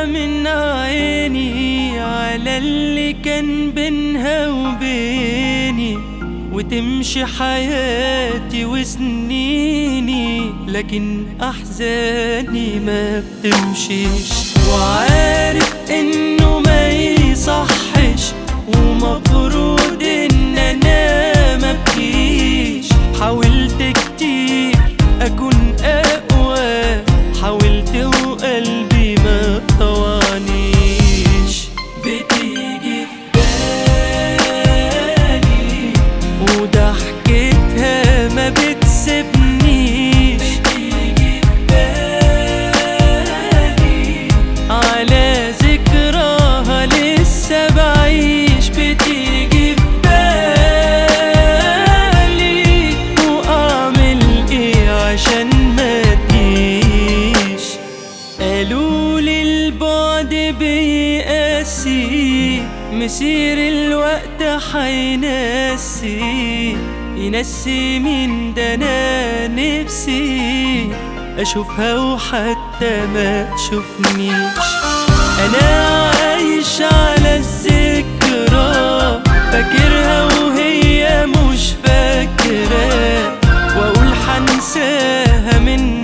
من عيني على اللي كان بينها وبيني وتمشي حياتي وسنيني لكن أحزاني ما بتمشيش وعارف إنه ما يصحش ومفروض إن أنا مبكيش حاولت كتير أكون أقوى حاولت وقلبي ما طوعنيش بتيجي في بالي وضحكتها ما بتسيبنيش بتيجي في بالي على ذكراها لسه بعيش بتيجي في بالي واعمل ايه عشان ما تجيش قالوا لي البعد بيقاسي مسير الوقت حينسي ينسي مين ده انا نفسي اشوفها وحتى ما تشوفنيش انا عايش على الذكرى فاكرها وهي مش فاكرة واقول حنساها من